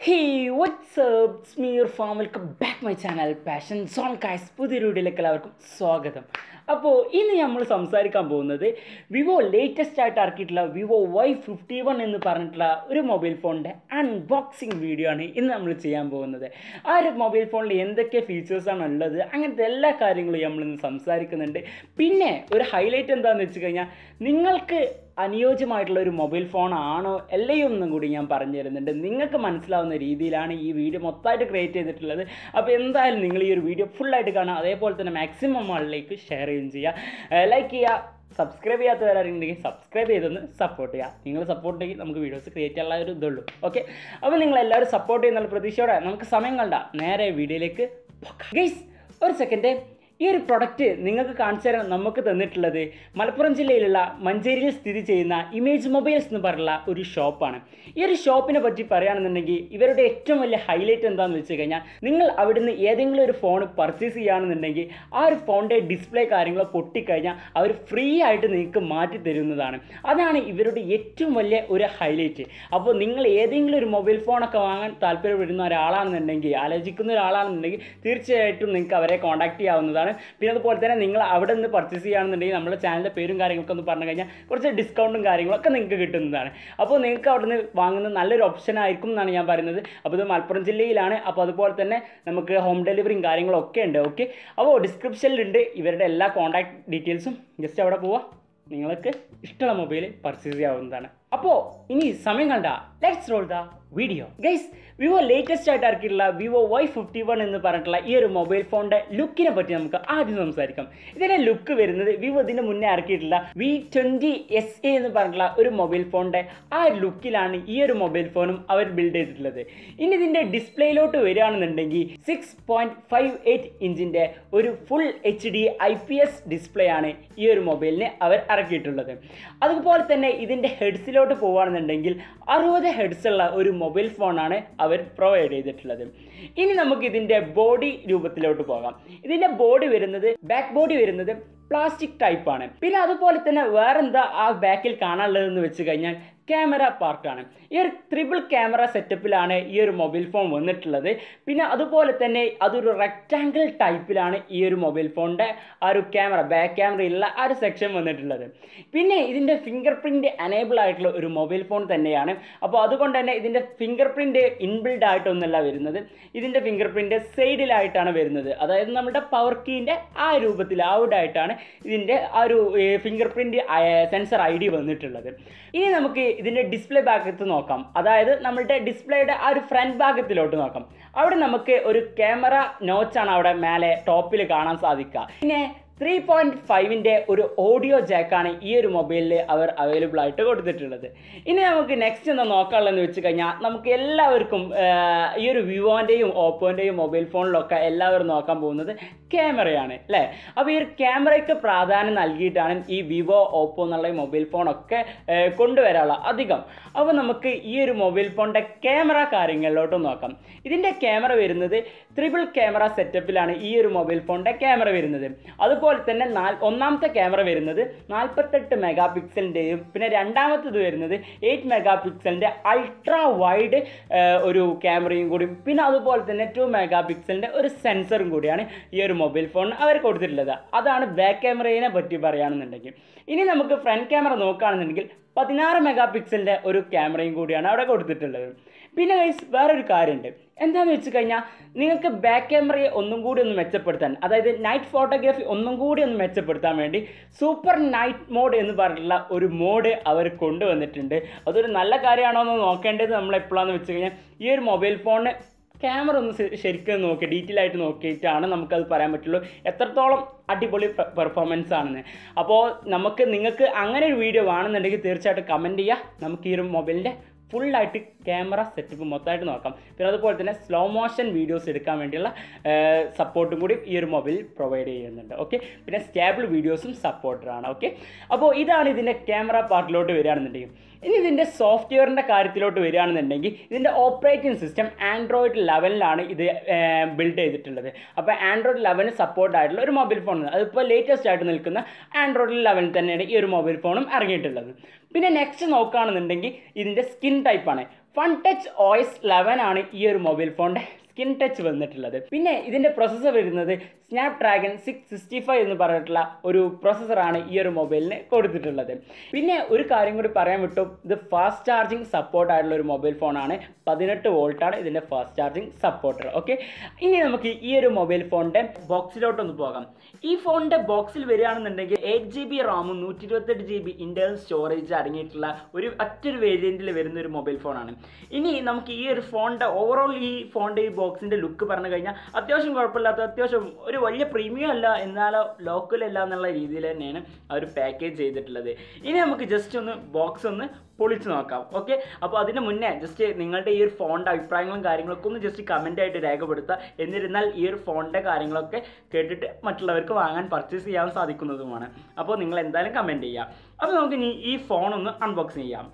hey what's up Sameer fam welcome back my channel Passion Zone guys പുതിയൊരു വീഡിയോയിലേക്ക് എല്ലാവർക്കും സ്വാഗതം അപ്പോൾ ഇന്ന് നമ്മൾ സംസാരിക്കാൻ പോകുന്നത് വിവോ ലേറ്റസ്റ്റ് ആയിട്ട് ഇറക്കിയിട്ടുള്ള വിവോ വൈ ഫിഫ്റ്റി വൺ എന്ന് പറഞ്ഞിട്ടുള്ള ഒരു മൊബൈൽ ഫോണിൻ്റെ അൺബോക്സിങ് വീഡിയോ ആണ് ഇന്ന് നമ്മൾ ചെയ്യാൻ പോകുന്നത് ആ ഒരു മൊബൈൽ ഫോണിൽ എന്തൊക്കെ ഫീച്ചേഴ്സാണ് ഉള്ളത് അങ്ങനത്തെ എല്ലാ കാര്യങ്ങളും നമ്മൾ ഇന്ന് സംസാരിക്കുന്നുണ്ട് പിന്നെ ഒരു ഹൈലൈറ്റ് എന്താണെന്ന് വെച്ച് കഴിഞ്ഞാൽ നിങ്ങൾക്ക് അനുയോജ്യമായിട്ടുള്ള ഒരു മൊബൈൽ ഫോൺ ആണോ അല്ലയോ എന്നും കൂടി ഞാൻ പറഞ്ഞു തരുന്നുണ്ട് നിങ്ങൾക്ക് മനസ്സിലാവുന്ന രീതിയിലാണ് ഈ വീഡിയോ മൊത്തമായിട്ട് ക്രിയേറ്റ് ചെയ്തിട്ടുള്ളത് അപ്പോൾ എന്തായാലും നിങ്ങൾ ഈ ഒരു വീഡിയോ ഫുള്ളായിട്ട് കാണുക അതേപോലെ തന്നെ മാക്സിമം ആളിലേക്ക് ഷെയർ ചെയ്യുകയും ചെയ്യുക ലൈക്ക് ചെയ്യുക സബ്സ്ക്രൈബ് ചെയ്യാത്തവരാണെന്നുണ്ടെങ്കിൽ സബ്സ്ക്രൈബ് ചെയ്തൊന്ന് സപ്പോർട്ട് ചെയ്യുക നിങ്ങൾ സപ്പോർട്ട് ചെയ്യും നമുക്ക് വീഡിയോസ് ക്രിയേറ്റ് ചെയ്യാനുള്ള ഒരു ഇതുള്ളൂ ഓക്കെ അപ്പോൾ നിങ്ങൾ എല്ലാവരും സപ്പോർട്ട് ചെയ്യുന്നുള്ള പ്രതീക്ഷയോടെ നമുക്ക് സമയം കണ്ട നേരെ വീഡിയോയിലേക്ക് ഗൈസ് ഒരു സെക്കൻഡ് ഈ ഒരു പ്രൊഡക്റ്റ് നിങ്ങൾക്ക് കാണിച്ചു തരാൻ നമുക്ക് തന്നിട്ടുള്ളത് മലപ്പുറം ജില്ലയിലുള്ള മഞ്ചേരിയിൽ സ്ഥിതി ചെയ്യുന്ന ഇമേജ് മൊബൈൽസ് എന്ന് പറഞ്ഞുള്ള ഒരു ഷോപ്പാണ് ഈ ഒരു ഷോപ്പിനെ പറ്റി പറയുകയാണെന്നുണ്ടെങ്കിൽ ഇവരുടെ ഏറ്റവും വലിയ ഹൈലൈറ്റ് എന്താണെന്ന് വെച്ച് കഴിഞ്ഞാൽ നിങ്ങൾ അവിടുന്ന് ഏതെങ്കിലും ഒരു ഫോൺ പർച്ചേസ് ചെയ്യുകയാണെന്നുണ്ടെങ്കിൽ ആ ഒരു ഫോണിൻ്റെ ഡിസ്പ്ലേ കാര്യങ്ങളോ പൊട്ടിക്കഴിഞ്ഞാൽ അവർ ഫ്രീ ആയിട്ട് നിങ്ങൾക്ക് മാറ്റി തരുന്നതാണ് അതാണ് ഇവരുടെ ഏറ്റവും വലിയ ഒരു ഹൈലൈറ്റ് അപ്പോൾ നിങ്ങൾ ഏതെങ്കിലും ഒരു മൊബൈൽ ഫോണൊക്കെ വാങ്ങാൻ താല്പര്യപ്പെടുന്ന ഒരാളാണെന്നുണ്ടെങ്കിൽ ആലോചിക്കുന്ന ഒരാളാണെന്നുണ്ടെങ്കിൽ തീർച്ചയായിട്ടും നിങ്ങൾക്ക് അവരെ കോൺടാക്ട് ചെയ്യാവുന്നതാണ് പിന്നെ അതുപോലെ തന്നെ നിങ്ങൾ അവിടെ നിന്ന് പർച്ചേസ് ചെയ്യുകയാണെന്നുണ്ടെങ്കിൽ നമ്മുടെ ചാനലിൻ്റെ പേരും കാര്യങ്ങളൊക്കെ ഒന്ന് പറഞ്ഞു കഴിഞ്ഞാൽ കുറച്ച് ഡിസ്കൗണ്ടും കാര്യങ്ങളൊക്കെ നിങ്ങൾക്ക് കിട്ടുന്നതാണ് അപ്പോൾ നിങ്ങൾക്ക് അവിടെ നിന്ന് വാങ്ങുന്നത് നല്ലൊരു ഓപ്ഷൻ ആയിരിക്കും എന്നാണ് ഞാൻ പറയുന്നത് അപ്പോൾ ഇത് മലപ്പുറം ജില്ലയിലാണ് അപ്പോൾ അതുപോലെ തന്നെ നമുക്ക് ഹോം ഡെലിവറിയും കാര്യങ്ങളൊക്കെ ഉണ്ട് ഓക്കെ അപ്പോൾ ഡിസ്ക്രിപ്ഷനിലുണ്ട് ഇവരുടെ എല്ലാ കോൺടാക്ട് ഡീറ്റെയിൽസും ജസ്റ്റ് അവിടെ പോവാം നിങ്ങൾക്ക് ഇഷ്ടമുള്ള മൊബൈൽ പർച്ചേസ് ചെയ്യാവുന്നതാണ് അപ്പോൾ ഇനി സമയം കണ്ട let's roll the video guys Vivo latest ആയിട്ട് ഇറക്കിയിട്ടുള്ള വിവോ വൈ ഫിഫ്റ്റി വൺ എന്ന് പറഞ്ഞിട്ടുള്ള ഈ ഒരു മൊബൈൽ ഫോണിൻ്റെ ലുക്കിനെ പറ്റി നമുക്ക് ആദ്യം സംസാരിക്കാം ഇതിൻ്റെ ലുക്ക് വരുന്നത് വിവോ ഇതിന് മുന്നേ ഇറക്കിയിട്ടുള്ള വി ട്വൻറ്റി എസ് എ എന്ന് പറഞ്ഞിട്ടുള്ള ഒരു മൊബൈൽ ഫോണിൻ്റെ ആ ഒരു ലുക്കിലാണ് ഈ ഒരു മൊബൈൽ ഫോണും അവർ ബിൽഡ് ചെയ്തിട്ടുള്ളത് ഇനി ഇതിൻ്റെ ഡിസ്പ്ലേയിലോട്ട് വരികയാണെന്നുണ്ടെങ്കിൽ സിക്സ് പോയിൻറ്റ് ഫൈവ് എയ്റ്റ് ഇഞ്ചിൻ്റെ ഒരു full H D I P S display ആണ് ഈ ഒരു മൊബൈലിന് അവർ ഇറക്കിയിട്ടുള്ളത് അതുപോലെ തന്നെ ഇതിൻ്റെ ഹെഡ്സിലോട്ട് പോവുകയാണെന്നുണ്ടെങ്കിൽ അറുപത് ഹെഡ്സ് ഉള്ള ഒരു മൊബൈൽ ഫോണാണ് അവർ പ്രൊവൈഡ് ചെയ്തിട്ടുള്ളത് ഇനി നമുക്ക് ഇതിൻ്റെ ബോഡി രൂപത്തിലോട്ട് പോകാം ഇതിൻ്റെ ബോഡി വരുന്നത് ബാക്ക് ബോഡി വരുന്നത് പ്ലാസ്റ്റിക് ടൈപ്പാണ് പിന്നെ അതുപോലെ തന്നെ വേറെന്താ ആ ബാക്കിൽ കാണാനുള്ളതെന്ന് വെച്ച് കഴിഞ്ഞാൽ ക്യാമറ പാർട്ടാണ് ഈ ഒരു ത്രിബിൾ ക്യാമറ സെറ്റപ്പിലാണ് ഈ ഒരു മൊബൈൽ ഫോൺ വന്നിട്ടുള്ളത് പിന്നെ അതുപോലെ തന്നെ അതൊരു റെക്റ്റാങ്കിൾ ടൈപ്പിലാണ് ഈ ഒരു മൊബൈൽ ഫോണിൻ്റെ ആ ഒരു ക്യാമറ ബാക്ക് ക്യാമറയുള്ള ആ ഒരു സെക്ഷൻ വന്നിട്ടുള്ളത് പിന്നെ ഇതിൻ്റെ ഫിംഗർ പ്രിൻറ്റ് അനേബിൾ ആയിട്ടുള്ള ഒരു മൊബൈൽ ഫോൺ തന്നെയാണ് അപ്പോൾ അതുകൊണ്ട് തന്നെ ഇതിൻ്റെ ഫിംഗർ പ്രിൻറ്റ് ഇൻബിൽഡ് ആയിട്ടൊന്നുമല്ല വരുന്നത് ഇതിൻ്റെ ഫിംഗർ പ്രിൻറ്റ് സൈഡിലായിട്ടാണ് വരുന്നത് അതായത് നമ്മുടെ പവർ കീൻ്റെ ആ രൂപത്തിൽ ഔട്ടായിട്ടാണ് ഇതിൻ്റെ ആ ഒരു finger print sensor I D വന്നിട്ടുള്ളത് ഇനി നമുക്ക് ഇതിൻ്റെ ഡിസ്പ്ലേ ഭാഗത്ത് നോക്കാം അതായത് നമ്മളുടെ ഡിസ്പ്ലേയുടെ ആ ഒരു ഫ്രണ്ട് ഭാഗത്തിലോട്ട് നോക്കാം അവിടെ നമുക്ക് ഒരു ക്യാമറ നോച്ചാണ് അവിടെ മേലെ ടോപ്പിൽ കാണാൻ സാധിക്കുക പിന്നെ ത്രീ പോയിൻറ്റ് ഫൈവിൻ്റെ ഒരു ഓഡിയോ ജാക്കാണ് ഈ ഒരു മൊബൈലിൽ അവർ അവൈലബിൾ ആയിട്ട് കൊടുത്തിട്ടുള്ളത് ഇനി നമുക്ക് നെക്സ്റ്റ് എന്താ നോക്കാനുള്ളതെന്ന് വെച്ച് കഴിഞ്ഞാൽ നമുക്ക് എല്ലാവർക്കും ഈ ഒരു വിവോൻ്റെയും ഓപ്പോൻ്റെയും മൊബൈൽ ഫോണിലൊക്കെ എല്ലാവരും നോക്കാൻ പോകുന്നത് ക്യാമറയാണ് അല്ലേ അപ്പോൾ ഈ ഒരു ക്യാമറയ്ക്ക് പ്രാധാന്യം നൽകിയിട്ടാണ് ഈ വിവോ ഓപ്പോ എന്നുള്ള ഈ മൊബൈൽ ഫോണൊക്കെ കൊണ്ടുവരാനുള്ള അധികം അപ്പോൾ നമുക്ക് ഈ ഒരു മൊബൈൽ ഫോണിൻ്റെ ക്യാമറ കാര്യങ്ങളിലോട്ട് നോക്കാം ഇതിൻ്റെ ക്യാമറ വരുന്നത് ത്രിബിൾ ക്യാമറ സെറ്റപ്പിലാണ് ഈ ഒരു മൊബൈൽ ഫോണിൻ്റെ ക്യാമറ വരുന്നത് അതുപോലെ തന്നെ നാൽ ഒന്നാമത്തെ ക്യാമറ വരുന്നത് നാൽപ്പത്തെട്ട് മെഗാ പിക്സലിൻ്റെയും പിന്നെ രണ്ടാമത്തത് വരുന്നത് എയ്റ്റ് മെഗാ പിക്സലിൻ്റെ അൾട്രാ വൈഡ് ഒരു ക്യാമറയും കൂടി പിന്നെ അതുപോലെ തന്നെ ടു മെഗാ പിക്സലിൻ്റെ ഒരു സെൻസറും കൂടിയാണ് ഈ ഒരു മൊബൈൽ ഫോൺ അവർ കൊടുത്തിട്ടുള്ളത് അതാണ് ബാക്ക് ക്യാമറയെ പറ്റി പറയുകയാണെന്നുണ്ടെങ്കിൽ ഇനി നമുക്ക് ഫ്രണ്ട് ക്യാമറ നോക്കുകയാണെന്നുണ്ടെങ്കിൽ പതിനാറ് മെഗാ പിക്സലിൻ്റെ ഒരു ക്യാമറയും കൂടിയാണ് അവിടെ കൊടുത്തിട്ടുള്ളത് പിന്നെ ഗൈസ് വേറൊരു കാര്യമുണ്ട് എന്താണെന്ന് വെച്ച് കഴിഞ്ഞാൽ നിങ്ങൾക്ക് ബാക്ക് ക്യാമറയെ ഒന്നും കൂടി ഒന്ന് മെച്ചപ്പെടുത്താൻ അതായത് നൈറ്റ് ഫോട്ടോഗ്രാഫി ഒന്നും കൂടി ഒന്ന് മെച്ചപ്പെടുത്താൻ വേണ്ടി സൂപ്പർ നൈറ്റ് മോഡ് എന്ന് പറഞ്ഞിട്ടുള്ള ഒരു മോഡ് അവർ കൊണ്ടുവന്നിട്ടുണ്ട് അതൊരു നല്ല കാര്യമാണോ എന്ന് നോക്കേണ്ടത് നമ്മൾ എപ്പോഴാണെന്ന് വെച്ച് കഴിഞ്ഞാൽ ഈ ഒരു മൊബൈൽ ഫോണിന് ക്യാമറ ഒന്ന് ശരിക്കും നോക്കി ഡീറ്റെയിൽ ആയിട്ട് നോക്കിയിട്ടാണ് നമുക്കത് പറയാൻ പറ്റുള്ളൂ എത്രത്തോളം അടിപൊളി പെർഫോമൻസ് ആണെന്ന് അപ്പോൾ നമുക്ക് നിങ്ങൾക്ക് അങ്ങനെ ഒരു വീഡിയോ വേണമെന്നുണ്ടെങ്കിൽ തീർച്ചയായിട്ടും കമൻറ്റ് ചെയ്യുക നമുക്ക് ഈ ഒരു മൊബൈലിൻ്റെ ഫുള്ളായിട്ട് ക്യാമറ സെറ്റപ്പ് മൊത്തമായിട്ട് നോക്കാം പിന്നെ അതുപോലെ തന്നെ സ്ലോ മോഷൻ വീഡിയോസ് എടുക്കാൻ വേണ്ടിയുള്ള സപ്പോർട്ടും കൂടി ഈ ഒരു മൊബൈൽ പ്രൊവൈഡ് ചെയ്യുന്നുണ്ട് ഓക്കെ പിന്നെ സ്റ്റേബിൾ വീഡിയോസും സപ്പോർട്ടറാണ് ഓക്കെ അപ്പോൾ ഇതാണ് ഇതിൻ്റെ ക്യാമറ പാർട്ടിലോട്ട് വരികയാണെന്നുണ്ടെങ്കിൽ ഇനി ഇതിൻ്റെ സോഫ്റ്റ്വെയറിൻ്റെ കാര്യത്തിലോട്ട് വരികയാണെന്നുണ്ടെങ്കിൽ ഇതിൻ്റെ ഓപ്പറേറ്റിംഗ് സിസ്റ്റം ആൻഡ്രോയിഡ് ലെവലിലാണ് ഇത് ബിൽഡ് ചെയ്തിട്ടുള്ളത് അപ്പോൾ ആൻഡ്രോയിഡ് ലെവന് സപ്പോർട്ട് ആയിട്ടുള്ള ഒരു മൊബൈൽ ഫോൺ അതിപ്പോൾ ലേറ്റസ്റ്റ് ആയിട്ട് നിൽക്കുന്ന ആൻഡ്രോയിഡ് ലെവലിൽ തന്നെയാണ് ഈ ഒരു മൊബൈൽ ഫോണും ഇറങ്ങിയിട്ടുള്ളത് പിന്നെ നെക്സ്റ്റ് നോക്കുകയാണെന്നുണ്ടെങ്കിൽ ഇതിൻ്റെ സ്കിൻ ടൈപ്പാണ് fun touch O S eleven ആണ് ഈ ഒരു മൊബൈൽ ഫോണിൻ്റെ സ്കിൻ ടച്ച് വന്നിട്ടുള്ളത് പിന്നെ ഇതിൻ്റെ പ്രൊസസ്സർ വരുന്നത് Snapdragon six sixty five എന്ന് പറഞ്ഞിട്ടുള്ള ഒരു പ്രൊസസ്സറാണ് ഈ ഒരു മൊബൈലിന് കൊടുത്തിട്ടുള്ളത് പിന്നെ ഒരു കാര്യം കൂടി പറയാൻ വിട്ടു ഇത് ഫാസ്റ്റ് ചാർജിങ് സപ്പോർട്ട് ആയിട്ടുള്ള ഒരു മൊബൈൽ ഫോണാണ് പതിനെട്ട് വോൾട്ടാണ് ഇതിൻ്റെ ഫാസ്റ്റ് ചാർജിങ് സപ്പോർട്ടർ ഓക്കെ ഇനി നമുക്ക് ഈ ഒരു മൊബൈൽ ഫോണിൻ്റെ ബോക്സിലോട്ടൊന്ന് പോകാം ഈ ഫോണിൻ്റെ ബോക്സിൽ വരികയാണെന്നുണ്ടെങ്കിൽ എയ്റ്റ് ജി ബി റാമും നൂറ്റി ഇരുപത്തെട്ട് ജി ബി ഇൻറ്റേർണൽ സ്റ്റോറേജ് അടങ്ങിയിട്ടുള്ള ഒരു ഒറ്റൊരു വേരിയൻറ്റിൽ വരുന്ന ഒരു മൊബൈൽ ഫോണാണ് ഇനി നമുക്ക് ഈ ഒരു ഫോണിൻ്റെ ഓവറോൾ ഈ ഫോണിൻ്റെ ഈ ബോക്സിൻ്റെ ലുക്ക് പറഞ്ഞു കഴിഞ്ഞാൽ അത്യാവശ്യം കുഴപ്പമില്ലാത്ത അത്യാവശ്യം ഒരു വലിയ പ്രീമിയം അല്ല എന്നാലോ ലോക്കൽ അല്ല എന്നുള്ള രീതിയിൽ തന്നെയാണ് ആ ഒരു പാക്കേജ് ചെയ്തിട്ടുള്ളത് ഇനി നമുക്ക് ജസ്റ്റ് ഒന്ന് ബോക്സ് ഒന്ന് പൊളിച്ച് നോക്കാം ഓക്കെ അപ്പോൾ അതിന് മുന്നേ ജസ്റ്റ് നിങ്ങളുടെ ഈ ഒരു ഫോണിൻ്റെ അഭിപ്രായങ്ങളും കാര്യങ്ങളൊക്കെ ഒന്ന് ജസ്റ്റ് കമൻ്റ് ആയിട്ട് രേഖപ്പെടുത്തുക എന്നിരുന്നാൽ ഈ ഒരു ഫോണിൻ്റെ കാര്യങ്ങളൊക്കെ കേട്ടിട്ട് മറ്റുള്ളവർക്ക് വാങ്ങാൻ പർച്ചേസ് ചെയ്യാൻ സാധിക്കുന്നതുമാണ് അപ്പോൾ നിങ്ങൾ എന്തായാലും കമൻറ്റ് ചെയ്യുക അപ്പോൾ നമുക്ക് ഇനി ഈ ഫോൺ ഒന്ന് അൺബോക്സ് ചെയ്യാം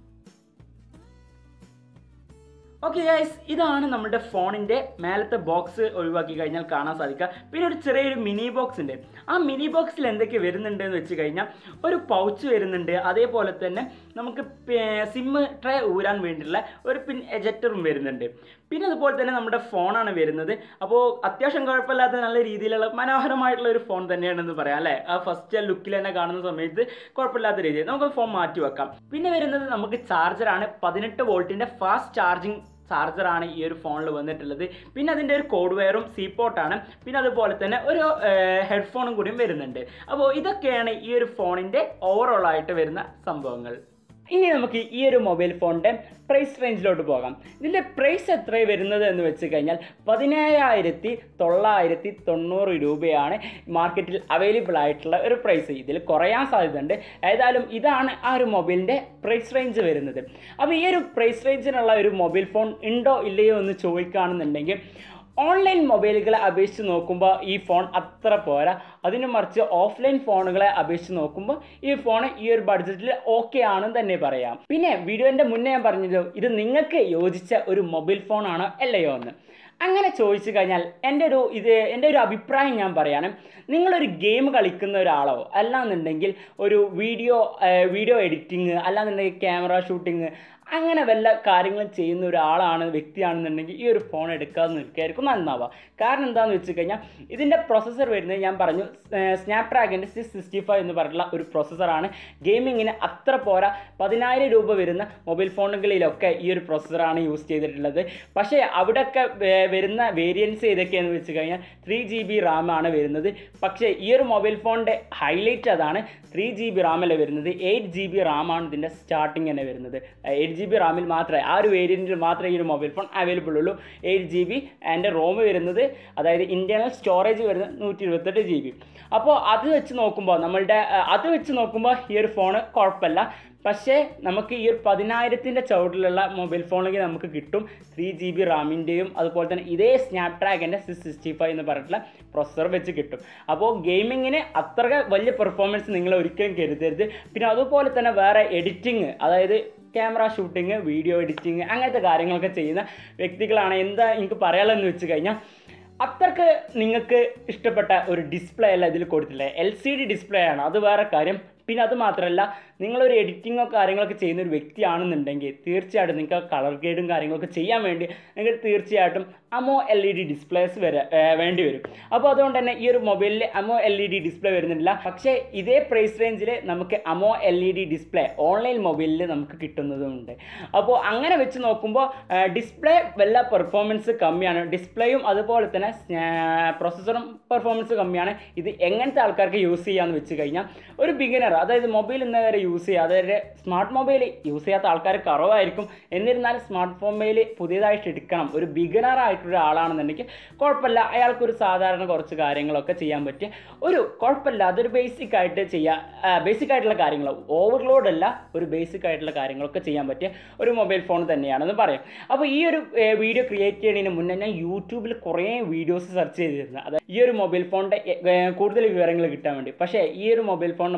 ഓക്കെ ഗൈസ് ഇതാണ് നമ്മുടെ ഫോണിൻ്റെ മേലത്തെ ബോക്സ് ഒഴിവാക്കി കഴിഞ്ഞാൽ കാണാൻ സാധിക്കുക പിന്നെ ഒരു ചെറിയൊരു മിനി ബോക്സ് ഉണ്ട് ആ മിനി ബോക്സിൽ എന്തൊക്കെ വരുന്നുണ്ട് എന്ന് വെച്ച് കഴിഞ്ഞാൽ ഒരു പൗച്ച് വരുന്നുണ്ട് അതേപോലെ തന്നെ നമുക്ക് സിമ്മ് ട്രേ ഊരാൻ വേണ്ടിയുള്ള ഒരു പിൻ എജക്ടറും വരുന്നുണ്ട് പിന്നെ അതുപോലെ തന്നെ നമ്മുടെ ഫോണാണ് വരുന്നത് അപ്പോൾ അത്യാവശ്യം കുഴപ്പമില്ലാത്ത നല്ല രീതിയിലുള്ള മനോഹരമായിട്ടുള്ള ഒരു ഫോൺ തന്നെയാണെന്ന് പറയാം അല്ലേ ആ ഫസ്റ്റ് ലുക്കിൽ തന്നെ കാണുന്ന സമയത്ത് കുഴപ്പമില്ലാത്ത രീതിയിൽ നമുക്ക് ഫോൺ മാറ്റി വെക്കാം പിന്നെ വരുന്നത് നമുക്ക് ചാർജറാണ് പതിനെട്ട് വോൾട്ടിൻ്റെ ഫാസ്റ്റ് ചാർജിങ് ചാർജറാണ് ഈ ഒരു ഫോണിൽ വന്നിട്ടുള്ളത് പിന്നെ അതിൻ്റെ ഒരു കോഡ് വെയറും സി പോർട്ടാണ് പിന്നെ അതുപോലെ തന്നെ ഒരു ഹെഡ്ഫോണും കൂടിയും വരുന്നുണ്ട് അപ്പോൾ ഇതൊക്കെയാണ് ഈ ഒരു ഫോണിൻ്റെ ഓവറോൾ ആയിട്ട് വരുന്ന സംഭവങ്ങൾ ഇനി നമുക്ക് ഈ ഒരു മൊബൈൽ ഫോണിൻ്റെ പ്രൈസ് റേഞ്ചിലോട്ട് പോകാം ഇതിൻ്റെ പ്രൈസ് എത്ര വരുന്നത് എന്ന് വെച്ച് കഴിഞ്ഞാൽ പതിനേഴായിരത്തി തൊള്ളായിരത്തി തൊണ്ണൂറ് രൂപയാണ് മാർക്കറ്റിൽ അവൈലബിൾ ആയിട്ടുള്ള ഒരു പ്രൈസ് ഇതിൽ കുറയാൻ സാധ്യതയുണ്ട് ഏതായാലും ഇതാണ് ആ ഒരു മൊബൈലിൻ്റെ പ്രൈസ് റേഞ്ച് വരുന്നത് അപ്പോൾ ഈ ഒരു പ്രൈസ് റേഞ്ചിനുള്ള ഒരു മൊബൈൽ ഫോൺ ഉണ്ടോ ഇല്ലയോ എന്ന് ചോദിക്കുകയാണെന്നുണ്ടെങ്കിൽ ഓൺലൈൻ മൊബൈലുകളെ അപേക്ഷിച്ച് നോക്കുമ്പോൾ ഈ ഫോൺ അത്ര പോരാ അതിന് മറിച്ച് ഓഫ്ലൈൻ ഫോണുകളെ അപേക്ഷിച്ച് നോക്കുമ്പോൾ ഈ ഫോൺ ഈ ഒരു ബഡ്ജറ്റിൽ ഓക്കെ ആണെന്ന് തന്നെ പറയാം പിന്നെ വീഡിയോൻ്റെ മുന്നേ ഞാൻ പറഞ്ഞത് ഇത് നിങ്ങൾക്ക് യോജിച്ച ഒരു മൊബൈൽ ഫോണാണോ അല്ലയോ എന്ന് അങ്ങനെ ചോദിച്ചു കഴിഞ്ഞാൽ എൻ്റെ ഒരു ഇത് എൻ്റെ ഒരു അഭിപ്രായം ഞാൻ പറയാണ് നിങ്ങളൊരു ഗെയിം കളിക്കുന്ന ഒരാളോ അല്ലാന്നുണ്ടെങ്കിൽ ഒരു വീഡിയോ വീഡിയോ എഡിറ്റിങ് അല്ലാന്നുണ്ടെങ്കിൽ ക്യാമറ ഷൂട്ടിങ് അങ്ങനെ വല്ല കാര്യങ്ങളും ചെയ്യുന്ന ഒരാളാണ് വ്യക്തിയാണെന്നുണ്ടെങ്കിൽ ഈ ഒരു ഫോൺ എടുക്കാതെ നിൽക്കുകയായിരിക്കും നന്നാവുക കാരണം എന്താണെന്ന് വെച്ച് കഴിഞ്ഞാൽ ഇതിൻ്റെ പ്രൊസസ്സർ വരുന്നത് ഞാൻ പറഞ്ഞു സ്നാപ് ഡ്രാഗൻ്റെ സിക്സ് സിക്സ്റ്റി ഫൈവ് എന്ന് പറഞ്ഞിട്ടുള്ള ഒരു പ്രൊസസ്സറാണ് ഗെയിമിങ്ങിന് അത്ര പോരാ പതിനായിരം രൂപ വരുന്ന മൊബൈൽ ഫോണുകളിലൊക്കെ ഈ ഒരു പ്രൊസസ്സറാണ് യൂസ് ചെയ്തിട്ടുള്ളത് പക്ഷേ അവിടെയൊക്കെ വരുന്ന വേരിയൻസ് ഏതൊക്കെയാണെന്ന് വെച്ച് കഴിഞ്ഞാൽ ത്രീ ജി ബി റാമാണ് വരുന്നത് പക്ഷേ ഈ ഒരു മൊബൈൽ ഫോണിൻ്റെ ഹൈലൈറ്റ് അതാണ് ത്രീ ജി ബി റാമല്ല വരുന്നത് എയ്റ്റ് ജി ബി റാമാണ് ഇതിൻ്റെ സ്റ്റാർട്ടിങ് തന്നെ വരുന്നത് എയ്റ്റ് ജി ബി റാമിൽ മാത്രമേ ആ ഒരു വേരിയൻറ്റിൽ മാത്രമേ ഈ ഒരു മൊബൈൽ ഫോൺ അവൈലബിൾ ഉള്ളൂ എയ്റ്റ് ജി ബി അതിൻ്റെ റോം വരുന്നത് അതായത് ഇൻറ്റേർണൽ സ്റ്റോറേജ് വരുന്നത് നൂറ്റി ഇരുപത്തെട്ട് ജി ബി അപ്പോൾ അത് വെച്ച് നോക്കുമ്പോൾ നമ്മളുടെ അത് വെച്ച് നോക്കുമ്പോൾ ഈ ഒരു ഫോണ് കുഴപ്പമില്ല പക്ഷേ നമുക്ക് ഈ ഒരു പതിനായിരത്തിൻ്റെ ചുവട്ടിലുള്ള മൊബൈൽ ഫോണിലേക്ക് നമുക്ക് കിട്ടും ത്രീ ജി ബി റാമിൻ്റെയും അതുപോലെ തന്നെ ഇതേ സ്നാപ് ഡ്രാഗൻ്റെ സിക്സ് സിക്സ്റ്റി ഫൈവ് എന്ന് പറഞ്ഞിട്ടുള്ള പ്രൊസസ്സർ വെച്ച് കിട്ടും അപ്പോൾ ഗെയിമിങ്ങിന് അത്ര വലിയ പെർഫോമൻസ് നിങ്ങൾ ഒരിക്കലും കരുതരുത് പിന്നെ അതുപോലെ തന്നെ വേറെ എഡിറ്റിങ് അതായത് ക്യാമറ ഷൂട്ടിങ് വീഡിയോ എഡിറ്റിങ് അങ്ങനത്തെ കാര്യങ്ങളൊക്കെ ചെയ്യുന്ന വ്യക്തികളാണ് എന്താ എനിക്ക് പറയാനുള്ളതെന്ന് വെച്ച് കഴിഞ്ഞാൽ അത്രക്ക് നിങ്ങൾക്ക് ഇഷ്ടപ്പെട്ട ഒരു ഡിസ്പ്ലേ അല്ല ഇതിൽ കൊടുത്തില്ലേ എൽ സി ഡി ഡിസ്പ്ലേ ആണ് അത് വേറെ കാര്യം പിന്നെ അത് മാത്രമല്ല നിങ്ങളൊരു എഡിറ്റിങ്ങോ കാര്യങ്ങളൊക്കെ ചെയ്യുന്ന ഒരു വ്യക്തിയാണെന്നുണ്ടെങ്കിൽ തീർച്ചയായിട്ടും നിങ്ങൾക്ക് കളർ ഗ്രേഡും കാര്യങ്ങളൊക്കെ ചെയ്യാൻ വേണ്ടി നിങ്ങൾക്ക് തീർച്ചയായിട്ടും AMOLED displays വരെ വേണ്ടി വരും അപ്പോൾ അതുകൊണ്ട് തന്നെ ഈ ഒരു മൊബൈലിൽ AMOLED display വരുന്നില്ല പക്ഷേ ഇതേ പ്രൈസ് റേഞ്ചിൽ നമുക്ക് AMOLED display online മൊബൈലിൽ നമുക്ക് കിട്ടുന്നതുമുണ്ട് അപ്പോൾ അങ്ങനെ വെച്ച് നോക്കുമ്പോൾ ഡിസ്പ്ലേ വല്ല പെർഫോമൻസ് കമ്മിയാണ് ഡിസ്പ്ലേയും അതുപോലെ തന്നെ പ്രൊസസ്സറും പെർഫോമൻസ് കമ്മിയാണ് ഇത് എങ്ങനത്തെ ആൾക്കാർക്ക് യൂസ് ചെയ്യാമെന്ന് വെച്ച് കഴിഞ്ഞാൽ ഒരു ബിഗിനർ അതായത് മൊബൈൽ ഇന്ന് വരെ യൂസ് ചെയ്യുക അതായത് സ്മാർട്ട് മൊബൈൽ യൂസ് ചെയ്യാത്ത ആൾക്കാർ കുറവായിരിക്കും എന്നിരുന്നാലും സ്മാർട്ട് മൊബൈൽ പുതിയതായിട്ട് എടുക്കണം ഒരു ബിഗിനർ ആയിട്ടുള്ള ആളാണെന്നുണ്ടെങ്കിൽ കുഴപ്പമില്ല അയാൾക്കൊരു സാധാരണ കുറച്ച് കാര്യങ്ങളൊക്കെ ചെയ്യാൻ പറ്റിയ ഒരു കുഴപ്പമില്ല അതൊരു ബേസിക് ആയിട്ട് ചെയ്യാൻ ബേസിക് ആയിട്ടുള്ള കാര്യങ്ങൾ ഓവർലോഡ് അല്ല ഒരു ബേസിക് ആയിട്ടുള്ള കാര്യങ്ങളൊക്കെ ചെയ്യാൻ പറ്റിയ ഒരു മൊബൈൽ ഫോൺ തന്നെയാണെന്ന് പറയാം അപ്പോൾ ഈ ഒരു വീഡിയോ ക്രിയേറ്റ് ചെയ്യുന്നതിന് മുന്നേ ഞാൻ യൂട്യൂബിൽ കുറേ വീഡിയോസ് സെർച്ച് ചെയ്തിരുന്നു അതായത് ഈ ഒരു മൊബൈൽ ഫോണിൻ്റെ കൂടുതൽ വിവരങ്ങൾ കിട്ടാൻ വേണ്ടി പക്ഷേ ഈ ഒരു മൊബൈൽ ഫോണിനെ പറ്റി അങ്ങനെ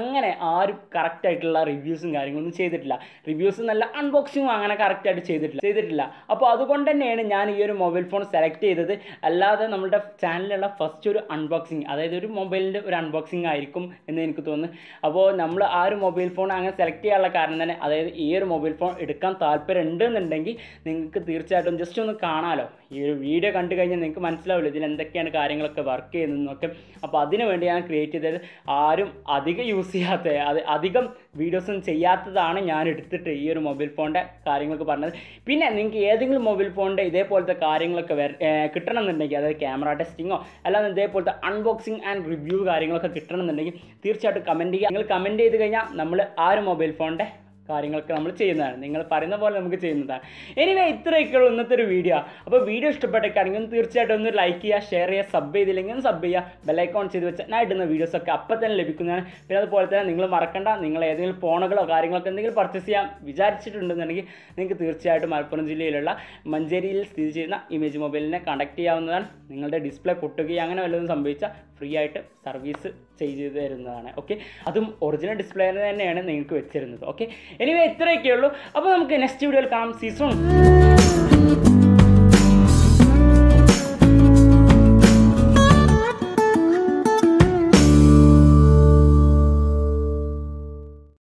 അങ്ങനെ ആരും കറക്റ്റ് ആയിട്ടുള്ള റിവ്യൂസും കാര്യങ്ങളൊന്നും ചെയ്തിട്ടില്ല റിവ്യൂസ് നല്ല അൺബോക്സിങ്ങും അങ്ങനെ കറക്റ്റ് ആയിട്ട് ചെയ്തിട്ടില്ല ചെയ്തിട്ടില്ല അപ്പോൾ അതുകൊണ്ട് തന്നെയാണ് ഞാൻ ഈ ഒരു മൊബൈൽ ഫോൺ സെലക്ട് ചെയ്തത് അല്ലാതെ നമ്മുടെ ചാനലിലുള്ള ഫസ്റ്റ് ഒരു അൺബോക്സിങ് അതായത് ഒരു മൊബൈലിൻ്റെ ഒരു അൺബോക്സിങ് ആയിരിക്കും എന്ന് എനിക്ക് തോന്നുന്നു അപ്പോൾ നമ്മൾ ആ ഒരു മൊബൈൽ ഫോൺ അങ്ങനെ സെലക്ട് ചെയ്യാനുള്ള കാരണം തന്നെ അതായത് ഈ ഒരു മൊബൈൽ ഫോൺ എടുക്കാൻ താല്പര്യം ഉണ്ടെന്നുണ്ടെങ്കിൽ നിങ്ങൾക്ക് തീർച്ചയായിട്ടും ജസ്റ്റ് ഒന്ന് കാണാമല്ലോ ഈ ഒരു വീഡിയോ കണ്ടു കഴിഞ്ഞാൽ നിങ്ങൾക്ക് മനസ്സിലാവില്ല ഇതിൽ എന്തൊക്കെയാണ് കാര്യങ്ങളൊക്കെ വർക്ക് ചെയ്യുന്നതെന്നൊക്കെ അപ്പോൾ അതിന് വേണ്ടി ഞാൻ ക്രിയേറ്റ് ചെയ്തത് ആരും അധികം യൂസ് ചെയ്യാത്ത അത് അധികം വീഡിയോസും ചെയ്യാത്തതാണ് ഞാൻ എടുത്തിട്ട് ഈ ഒരു മൊബൈൽ ഫോണിൻ്റെ കാര്യങ്ങളൊക്കെ പറഞ്ഞത് പിന്നെ നിങ്ങൾക്ക് ഏതെങ്കിലും മൊബൈൽ ഫോണിൻ്റെ ഇതേപോലത്തെ കാര്യങ്ങളൊക്കെ വര ഏർ കിട്ടണമെന്നുണ്ടെങ്കിൽ അതായത് ക്യാമറ ടെസ്റ്റിങ്ങോ അല്ലാതെ ഇതേപോലത്തെ അൺബോക്സിങ് ആൻഡ് റിവ്യൂ കാര്യങ്ങളൊക്കെ കിട്ടണമെന്നുണ്ടെങ്കിൽ തീർച്ചയായിട്ടും കമൻറ്റ് ചെയ്യുക നിങ്ങൾ കമൻറ്റ് ചെയ്ത് കഴിഞ്ഞാൽ നമ്മൾ ആ ഒരു മൊബൈൽ ഫോണിൻ്റെ കാര്യങ്ങളൊക്കെ നമ്മൾ ചെയ്യുന്നതാണ് നിങ്ങൾ പറയുന്ന പോലെ നമുക്ക് ചെയ്യുന്നതാണ് എനിവേ ഇത്രയൊക്കെയുള്ളൂ ഇന്നത്തെ ഒരു വീഡിയോ അപ്പോൾ വീഡിയോ ഇഷ്ടപ്പെട്ടൊക്കെയാണെങ്കിൽ ഒന്ന് തീർച്ചയായിട്ടും ഒന്ന് ലൈക്ക് ചെയ്യുക ഷെയർ ചെയ്യുക സബ് ചെയ്തില്ലെങ്കിൽ ഒന്ന് സബ് ചെയ്യുക ബെല്ലൈക്കോൺ ചെയ്ത് വെച്ചാൽ ഞാൻ ഇടുന്ന വീഡിയോസൊക്കെ അപ്പം തന്നെ ലഭിക്കുന്നതാണ് പിന്നെ അതുപോലെ തന്നെ നിങ്ങൾ മറക്കണ്ട നിങ്ങൾ ഏതെങ്കിലും ഫോണുകളോ കാര്യങ്ങളൊക്കെ എന്തെങ്കിലും പർച്ചേസ് ചെയ്യാൻ വിചാരിച്ചിട്ടുണ്ടെന്നുണ്ടെങ്കിൽ നിങ്ങൾക്ക് തീർച്ചയായിട്ടും മലപ്പുറം ജില്ലയിലുള്ള മഞ്ചേരിയിൽ സ്ഥിതി ചെയ്യുന്ന ഇമേജ് മൊബൈലിനെ കണക്ട് ചെയ്യാവുന്നതാണ് നിങ്ങളുടെ ഡിസ്പ്ലേ പൊട്ടുകയോ അങ്ങനെ വല്ലതും സംഭവിച്ചാൽ ഫ്രീ ആയിട്ട് സർവീസ് ചെയ്ത് തരുന്നതാണ് ഓക്കെ അതും ഒറിജിനൽ ഡിസ്പ്ലേ തന്നെയാണ് നിങ്ങൾക്ക് വെച്ചിരുന്നത് ഓക്കെ എനിവേ ഇത്രയൊക്കെ ഉള്ളൂ അപ്പോൾ നമുക്ക് നെക്സ്റ്റ് വീഡിയോയിൽ കാണാം സീസൺ